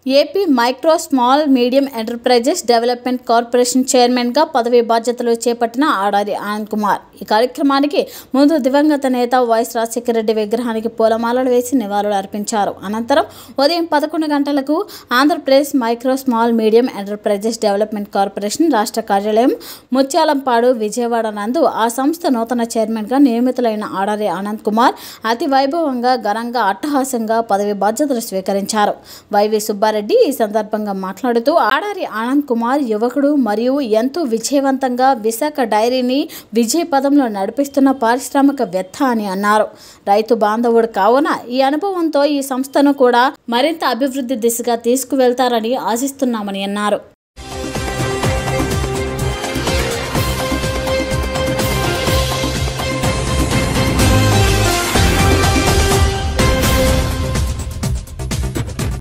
AP micro small medium enterprises development corporation చైర్మన్గా పదవి బాధ్యతలు చేపట్టిన ఆడారి ఆనంద్ కుమార్ ఈ కార్యక్రమానికి ముందు దివంగత నేత వైఎస్ రాజశేఖర రెడ్డి విగ్రహానికి పూలమాలలు వేసి నివాళులు అర్పించారు అనంతరం ఉదయం పదకొండు గంటలకు Andhra Pradesh micro small medium enterprises development corporation రాష్ట్ర కార్యాలయం ముత్యాలంపాడు విజయవాడ నందు ఆ సంస్థ నూతన చైర్మన్గా నియమితులైన ఆడారి ఆనంద్ కుమార్ అతి వైభవంగా ఘనంగా అట్టహాసంగా పదవి బాధ్యతలు స్వీకరించారు వైవి సుబ్బారెడ్డి ఈ సందర్భంగా మాట్లాడుతూ ఆడారి ఆనంద్ కుమార్ యువకుడు మరియు ఎంతో విజయవంతంగా విశాఖ డైరీని విజయ పదంలో నడిపిస్తున్న పారిశ్రామికవేత్త అని అన్నారు రైతు బాంధవుడు కావున ఈ అనుభవంతో ఈ సంస్థను కూడా మరింత అభివృద్ధి దిశగా తీసుకువెళ్తారని ఆశిస్తున్నామని అన్నారు